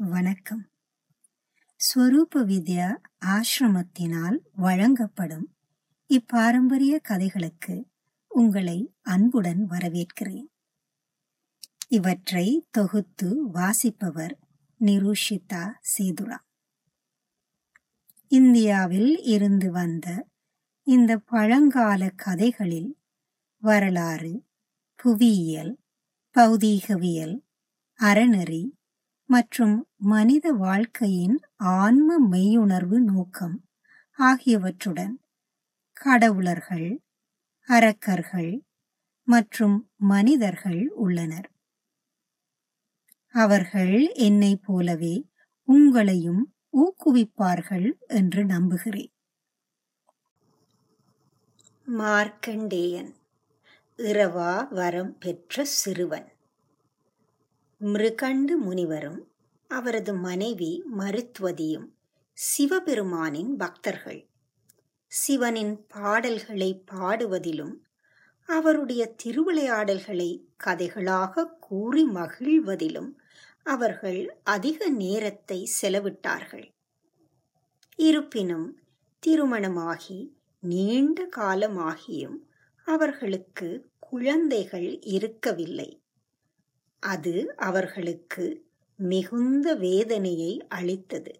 வணக்கம் ஸ்வரூப வித்யா ஆசிரமத்தினால் வழங்கப்படும் இப்பாரம்பரிய கதைகளுக்கு உங்களை அன்புடன் வரவேற்கிறேன் இவற்றை தொகுத்து வாசிப்பவர் நிரூஷிதா சேதுரா இந்தியாவில் இருந்து வந்த இந்த பழங்கால கதைகளில் வரலாறு புவியியல் பௌதீகவியல் அறநெறி மற்றும் மனித வாழ்க்கையின் ஆன்ம மெய்யுணர்வு நோக்கம் ஆகியவற்றுடன் கடவுளர்கள் அரக்கர்கள் மற்றும் மனிதர்கள் உள்ளனர் அவர்கள் என்னைப் போலவே உங்களையும் ஊக்குவிப்பார்கள் என்று நம்புகிறேன் மார்க்கண்டேயன் இரவா வரம் பெற்ற சிறுவன் மிருகண்டு முனிவரும் அவரது மனைவி மருத்துவதியும் சிவபெருமானின் பக்தர்கள் சிவனின் பாடல்களை பாடுவதிலும் அவருடைய திருவிளையாடல்களை கதைகளாக கூறி மகிழ்வதிலும் அவர்கள் அதிக நேரத்தை செலவிட்டார்கள் இருப்பினும் திருமணமாகி நீண்ட காலமாகியும் அவர்களுக்கு குழந்தைகள் இருக்கவில்லை அது அவர்களுக்கு மிகுந்த வேதனையை அளித்தது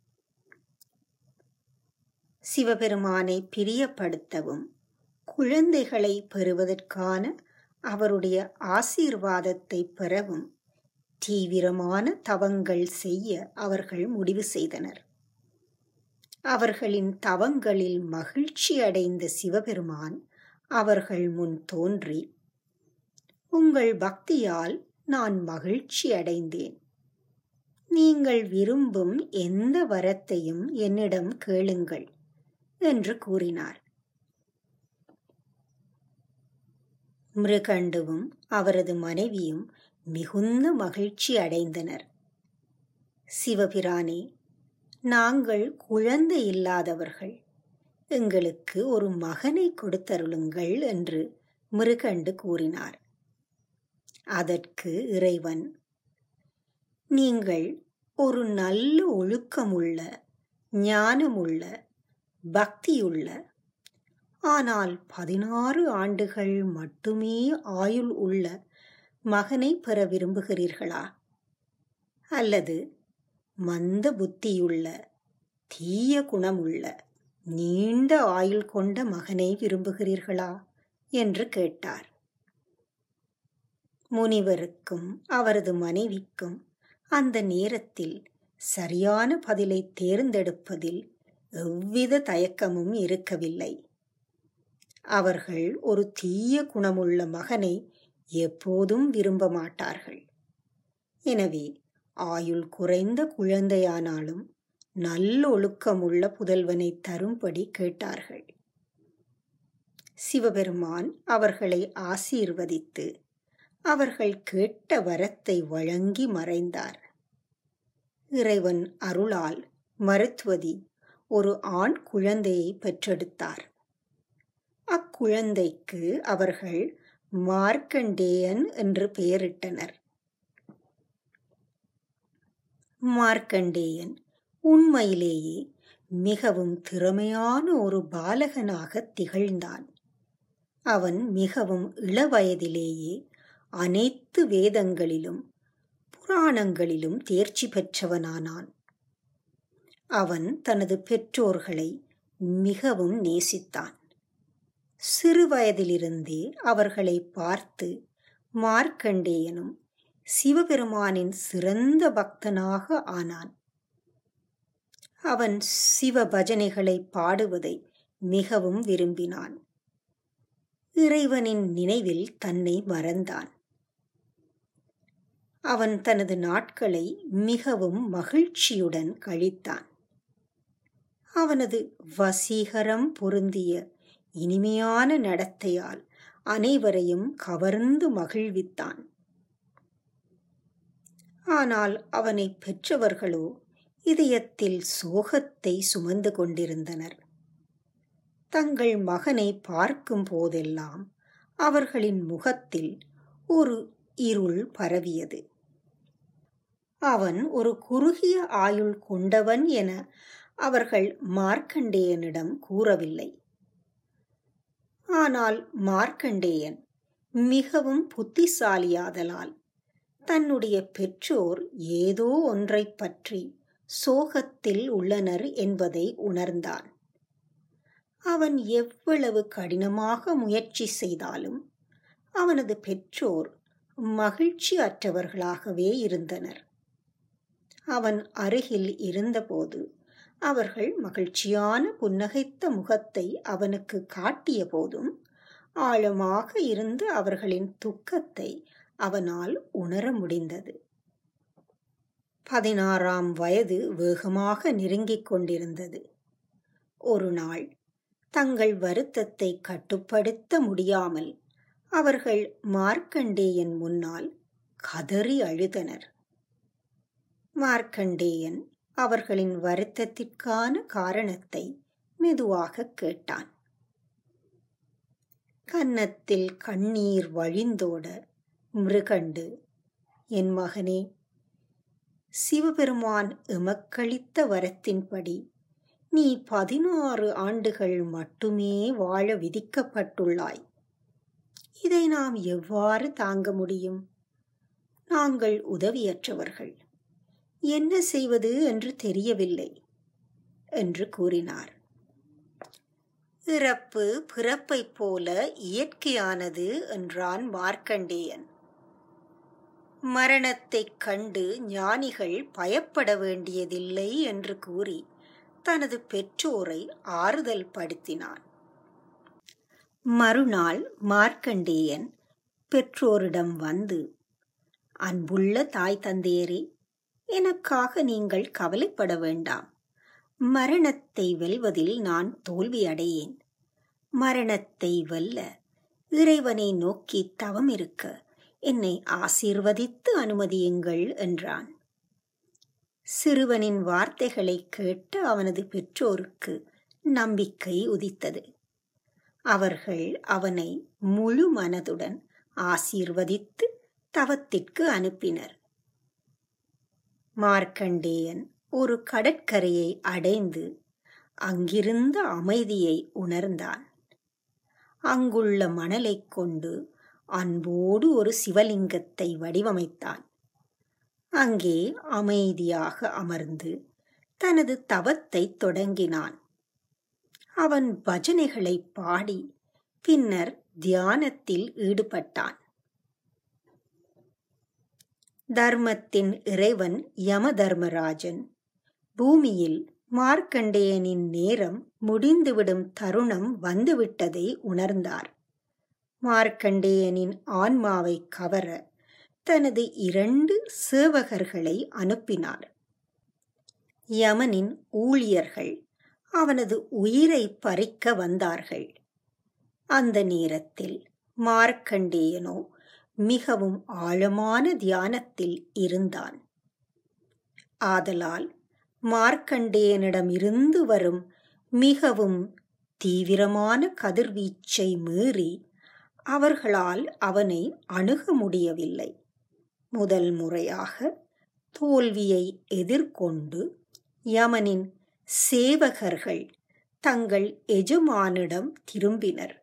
சிவபெருமானை பிரியப்படுத்தவும் குழந்தைகளை பெறுவதற்கான அவருடைய ஆசீர்வாதத்தை பெறவும் தீவிரமான தவங்கள் செய்ய அவர்கள் முடிவு செய்தனர் அவர்களின் தவங்களில் மகிழ்ச்சி அடைந்த சிவபெருமான் அவர்கள் முன் தோன்றி உங்கள் பக்தியால் நான் மகிழ்ச்சி அடைந்தேன் நீங்கள் விரும்பும் எந்த வரத்தையும் என்னிடம் கேளுங்கள் என்று கூறினார் மிருகண்டுவும் அவரது மனைவியும் மிகுந்த மகிழ்ச்சி அடைந்தனர் சிவபிரானே நாங்கள் குழந்தை இல்லாதவர்கள் எங்களுக்கு ஒரு மகனை கொடுத்தருளுங்கள் என்று மிருகண்டு கூறினார் அதற்கு இறைவன் நீங்கள் ஒரு நல்ல ஒழுக்கமுள்ள ஞானமுள்ள பக்தியுள்ள ஆனால் பதினாறு ஆண்டுகள் மட்டுமே ஆயுள் உள்ள மகனை பெற விரும்புகிறீர்களா அல்லது மந்த புத்தியுள்ள தீய குணமுள்ள நீண்ட ஆயுள் கொண்ட மகனை விரும்புகிறீர்களா என்று கேட்டார் முனிவருக்கும் அவரது மனைவிக்கும் அந்த நேரத்தில் சரியான பதிலை தேர்ந்தெடுப்பதில் எவ்வித தயக்கமும் இருக்கவில்லை அவர்கள் ஒரு தீய குணமுள்ள மகனை எப்போதும் விரும்ப மாட்டார்கள் எனவே ஆயுள் குறைந்த குழந்தையானாலும் நல்லொழுக்கமுள்ள புதல்வனை தரும்படி கேட்டார்கள் சிவபெருமான் அவர்களை ஆசீர்வதித்து அவர்கள் கேட்ட வரத்தை வழங்கி மறைந்தார் இறைவன் அருளால் மருத்துவதி ஒரு ஆண் குழந்தையை பெற்றெடுத்தார் அக்குழந்தைக்கு அவர்கள் மார்க்கண்டேயன் என்று பெயரிட்டனர் மார்க்கண்டேயன் உண்மையிலேயே மிகவும் திறமையான ஒரு பாலகனாக திகழ்ந்தான் அவன் மிகவும் இளவயதிலேயே அனைத்து வேதங்களிலும் புராணங்களிலும் தேர்ச்சி பெற்றவனானான் அவன் தனது பெற்றோர்களை மிகவும் நேசித்தான் சிறுவயதிலிருந்தே அவர்களை பார்த்து மார்க்கண்டேயனும் சிவபெருமானின் சிறந்த பக்தனாக ஆனான் அவன் சிவ பஜனைகளை பாடுவதை மிகவும் விரும்பினான் இறைவனின் நினைவில் தன்னை மறந்தான் அவன் தனது நாட்களை மிகவும் மகிழ்ச்சியுடன் கழித்தான் அவனது வசீகரம் பொருந்திய இனிமையான நடத்தையால் அனைவரையும் கவர்ந்து மகிழ்வித்தான் ஆனால் அவனை பெற்றவர்களோ இதயத்தில் சோகத்தை சுமந்து கொண்டிருந்தனர் தங்கள் மகனை பார்க்கும் போதெல்லாம் அவர்களின் முகத்தில் ஒரு இருள் பரவியது அவன் ஒரு குறுகிய ஆயுள் கொண்டவன் என அவர்கள் மார்க்கண்டேயனிடம் கூறவில்லை ஆனால் மார்க்கண்டேயன் மிகவும் புத்திசாலியாதலால் தன்னுடைய பெற்றோர் ஏதோ ஒன்றைப் பற்றி சோகத்தில் உள்ளனர் என்பதை உணர்ந்தான் அவன் எவ்வளவு கடினமாக முயற்சி செய்தாலும் அவனது பெற்றோர் மகிழ்ச்சி அற்றவர்களாகவே இருந்தனர் அவன் அருகில் இருந்தபோது அவர்கள் மகிழ்ச்சியான புன்னகைத்த முகத்தை அவனுக்கு காட்டிய போதும் ஆழமாக இருந்த அவர்களின் துக்கத்தை அவனால் உணர முடிந்தது பதினாறாம் வயது வேகமாக நெருங்கிக் கொண்டிருந்தது ஒரு நாள் தங்கள் வருத்தத்தை கட்டுப்படுத்த முடியாமல் அவர்கள் மார்க்கண்டேயன் முன்னால் கதறி அழுதனர் மார்க்கண்டேயன் அவர்களின் வருத்தத்திற்கான காரணத்தை மெதுவாக கேட்டான் கன்னத்தில் கண்ணீர் வழிந்தோட மிருகண்டு என் மகனே சிவபெருமான் எமக்களித்த வரத்தின்படி நீ பதினாறு ஆண்டுகள் மட்டுமே வாழ விதிக்கப்பட்டுள்ளாய் இதை நாம் எவ்வாறு தாங்க முடியும் நாங்கள் உதவியற்றவர்கள் என்ன செய்வது என்று தெரியவில்லை என்று கூறினார் இறப்பு பிறப்பைப் போல இயற்கையானது என்றான் மார்க்கண்டேயன் மரணத்தைக் கண்டு ஞானிகள் பயப்பட வேண்டியதில்லை என்று கூறி தனது பெற்றோரை ஆறுதல் படுத்தினான் மறுநாள் மார்க்கண்டேயன் பெற்றோரிடம் வந்து அன்புள்ள தாய் தந்தையரே எனக்காக நீங்கள் கவலைப்பட வேண்டாம் மரணத்தை வெல்வதில் நான் தோல்வியடையேன் மரணத்தை வெல்ல இறைவனை நோக்கி தவம் இருக்க என்னை ஆசீர்வதித்து அனுமதியுங்கள் என்றான் சிறுவனின் வார்த்தைகளை கேட்டு அவனது பெற்றோருக்கு நம்பிக்கை உதித்தது அவர்கள் அவனை முழு மனதுடன் ஆசீர்வதித்து தவத்திற்கு அனுப்பினர் மார்க்கண்டேயன் ஒரு கடற்கரையை அடைந்து அங்கிருந்த அமைதியை உணர்ந்தான் அங்குள்ள மணலைக் கொண்டு அன்போடு ஒரு சிவலிங்கத்தை வடிவமைத்தான் அங்கே அமைதியாக அமர்ந்து தனது தவத்தை தொடங்கினான் அவன் பஜனைகளை பாடி பின்னர் தியானத்தில் ஈடுபட்டான் தர்மத்தின் இறைவன் யம தர்மராஜன் பூமியில் மார்க்கண்டேயனின் நேரம் முடிந்துவிடும் தருணம் வந்துவிட்டதை உணர்ந்தார் மார்க்கண்டேயனின் ஆன்மாவை கவர தனது இரண்டு சேவகர்களை அனுப்பினார் யமனின் ஊழியர்கள் அவனது உயிரை பறிக்க வந்தார்கள் அந்த நேரத்தில் மார்க்கண்டேயனோ மிகவும் ஆழமான தியானத்தில் இருந்தான் ஆதலால் மார்க்கண்டேயனிடமிருந்து வரும் மிகவும் தீவிரமான கதிர்வீச்சை மீறி அவர்களால் அவனை அணுக முடியவில்லை முதல் முறையாக தோல்வியை எதிர்கொண்டு யமனின் சேவகர்கள் தங்கள் எஜமானிடம் திரும்பினர்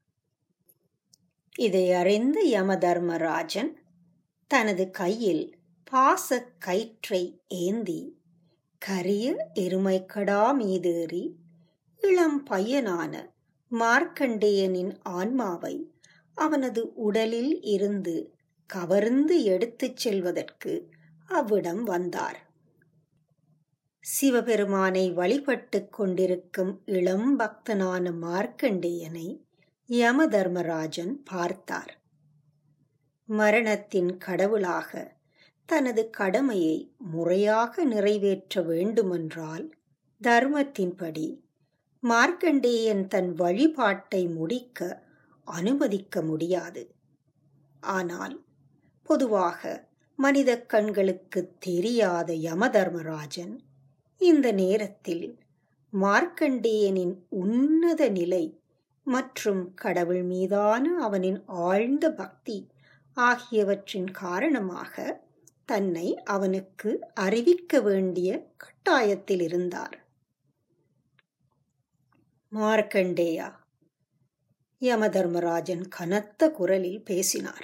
இதை அறிந்த யமதர்மராஜன் தனது கையில் பாச கயிற்றை ஏந்தி கரிய எருமைக்கடா மீதேறி இளம் பையனான மார்க்கண்டேயனின் ஆன்மாவை அவனது உடலில் இருந்து கவர்ந்து எடுத்துச் செல்வதற்கு அவ்விடம் வந்தார் சிவபெருமானை வழிபட்டுக் கொண்டிருக்கும் இளம் பக்தனான மார்க்கண்டேயனை யம தர்மராஜன் பார்த்தார் மரணத்தின் கடவுளாக தனது கடமையை முறையாக நிறைவேற்ற வேண்டுமென்றால் தர்மத்தின்படி மார்க்கண்டேயன் தன் வழிபாட்டை முடிக்க அனுமதிக்க முடியாது ஆனால் பொதுவாக மனித கண்களுக்கு தெரியாத யமதர்மராஜன் இந்த நேரத்தில் மார்க்கண்டேயனின் உன்னத நிலை மற்றும் கடவுள் மீதான அவனின் ஆழ்ந்த பக்தி ஆகியவற்றின் காரணமாக தன்னை அவனுக்கு அறிவிக்க வேண்டிய கட்டாயத்தில் இருந்தார் மார்க்கண்டேயா யமதர்மராஜன் கனத்த குரலில் பேசினார்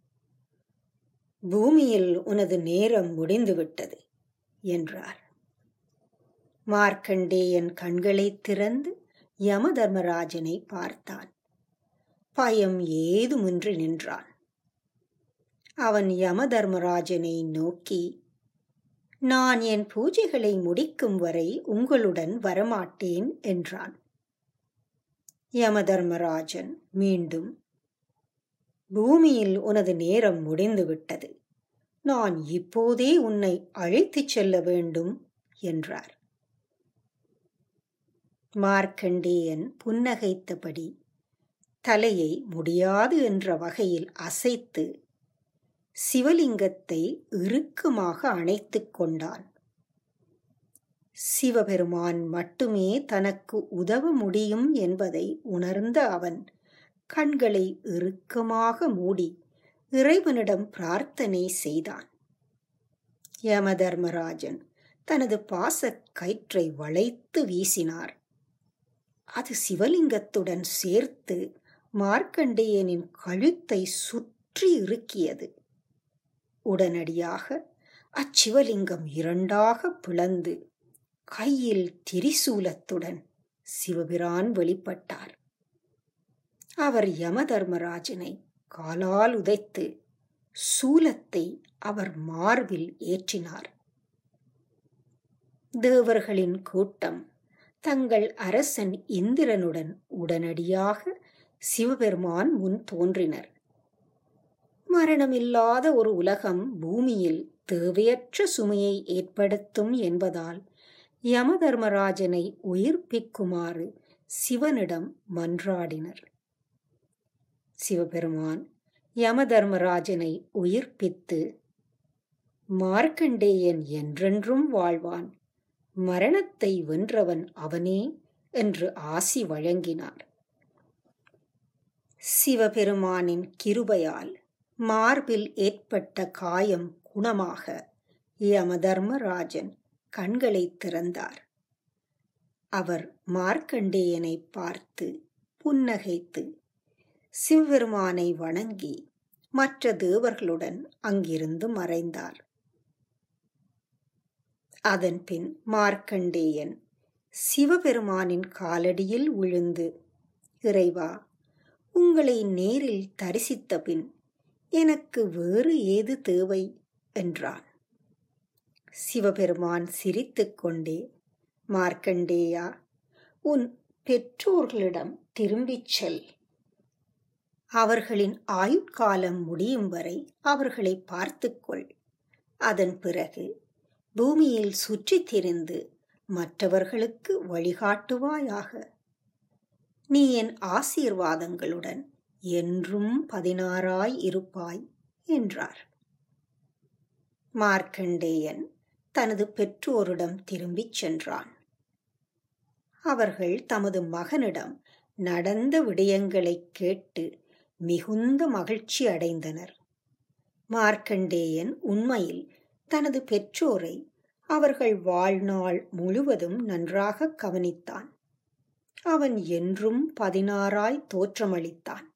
பூமியில் உனது நேரம் முடிந்துவிட்டது என்றார் மார்க்கண்டேயன் கண்களை திறந்து யமதர்மராஜனை பார்த்தான் பயம் ஏதுமின்றி நின்றான் அவன் யமதர்மராஜனை நோக்கி நான் என் பூஜைகளை முடிக்கும் வரை உங்களுடன் வரமாட்டேன் என்றான் யமதர்மராஜன் மீண்டும் பூமியில் உனது நேரம் முடிந்துவிட்டது நான் இப்போதே உன்னை அழைத்துச் செல்ல வேண்டும் என்றார் மார்க்கண்டேயன் புன்னகைத்தபடி தலையை முடியாது என்ற வகையில் அசைத்து சிவலிங்கத்தை இறுக்கமாக அணைத்துக் கொண்டான் சிவபெருமான் மட்டுமே தனக்கு உதவ முடியும் என்பதை உணர்ந்த அவன் கண்களை இறுக்கமாக மூடி இறைவனிடம் பிரார்த்தனை செய்தான் யமதர்மராஜன் தனது பாசக் கயிற்றை வளைத்து வீசினார் அது சிவலிங்கத்துடன் சேர்த்து மார்க்கண்டேயனின் கழுத்தை சுற்றி இறுக்கியது உடனடியாக அச்சிவலிங்கம் இரண்டாக பிளந்து கையில் திரிசூலத்துடன் சிவபிரான் வெளிப்பட்டார் அவர் யமதர்மராஜனை காலால் உதைத்து சூலத்தை அவர் மார்பில் ஏற்றினார் தேவர்களின் கூட்டம் தங்கள் அரசன் இந்திரனுடன் உடனடியாக சிவபெருமான் முன் தோன்றினர் மரணமில்லாத ஒரு உலகம் பூமியில் தேவையற்ற சுமையை ஏற்படுத்தும் என்பதால் யமதர்மராஜனை உயிர்ப்பிக்குமாறு சிவனிடம் மன்றாடினர் சிவபெருமான் யமதர்மராஜனை உயிர்ப்பித்து மார்க்கண்டேயன் என்றென்றும் வாழ்வான் மரணத்தை வென்றவன் அவனே என்று ஆசி வழங்கினார் சிவபெருமானின் கிருபையால் மார்பில் ஏற்பட்ட காயம் குணமாக யமதர்மராஜன் கண்களை திறந்தார் அவர் மார்க்கண்டேயனை பார்த்து புன்னகைத்து சிவபெருமானை வணங்கி மற்ற தேவர்களுடன் அங்கிருந்து மறைந்தார் அதன்பின் மார்க்கண்டேயன் சிவபெருமானின் காலடியில் விழுந்து இறைவா உங்களை நேரில் தரிசித்த பின் எனக்கு வேறு ஏது தேவை என்றான் சிவபெருமான் சிரித்துக்கொண்டே மார்க்கண்டேயா உன் பெற்றோர்களிடம் திரும்பிச் செல் அவர்களின் ஆயுட்காலம் முடியும் வரை அவர்களை பார்த்துக்கொள் அதன் பிறகு பூமியில் சுற்றித் திரிந்து மற்றவர்களுக்கு வழிகாட்டுவாயாக நீ என் ஆசீர்வாதங்களுடன் என்றும் பதினாறாய் இருப்பாய் என்றார் மார்க்கண்டேயன் தனது பெற்றோரிடம் திரும்பிச் சென்றான் அவர்கள் தமது மகனிடம் நடந்த விடயங்களைக் கேட்டு மிகுந்த மகிழ்ச்சி அடைந்தனர் மார்க்கண்டேயன் உண்மையில் தனது பெற்றோரை அவர்கள் வாழ்நாள் முழுவதும் நன்றாக கவனித்தான் அவன் என்றும் பதினாறாய் தோற்றமளித்தான்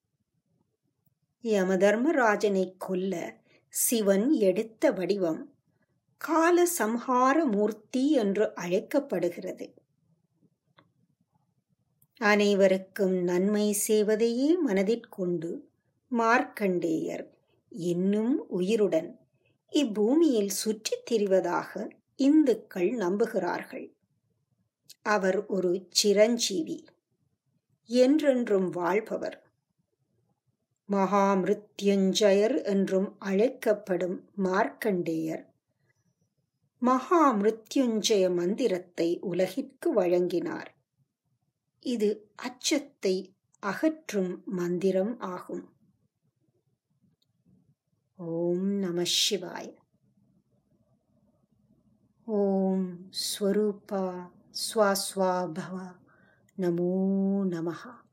யமதர்மராஜனை கொல்ல சிவன் எடுத்த வடிவம் கால சம்ஹார மூர்த்தி என்று அழைக்கப்படுகிறது அனைவருக்கும் நன்மை செய்வதையே மனதிற்கொண்டு மார்க்கண்டேயர் இன்னும் உயிருடன் இப்பூமியில் சுற்றித் திரிவதாக இந்துக்கள் நம்புகிறார்கள் அவர் ஒரு சிரஞ்சீவி என்றென்றும் வாழ்பவர் மகாமிருத்யுஞ்சயர் என்றும் அழைக்கப்படும் மார்க்கண்டேயர் மகாமிருத்யுஞ்சய மந்திரத்தை உலகிற்கு வழங்கினார் இது அச்சத்தை அகற்றும் மந்திரம் ஆகும் ஓம் நம சிவாய ஓம் ஸ்வரூபா ஸ்வாஸ்வாபவ நமோ நமஹா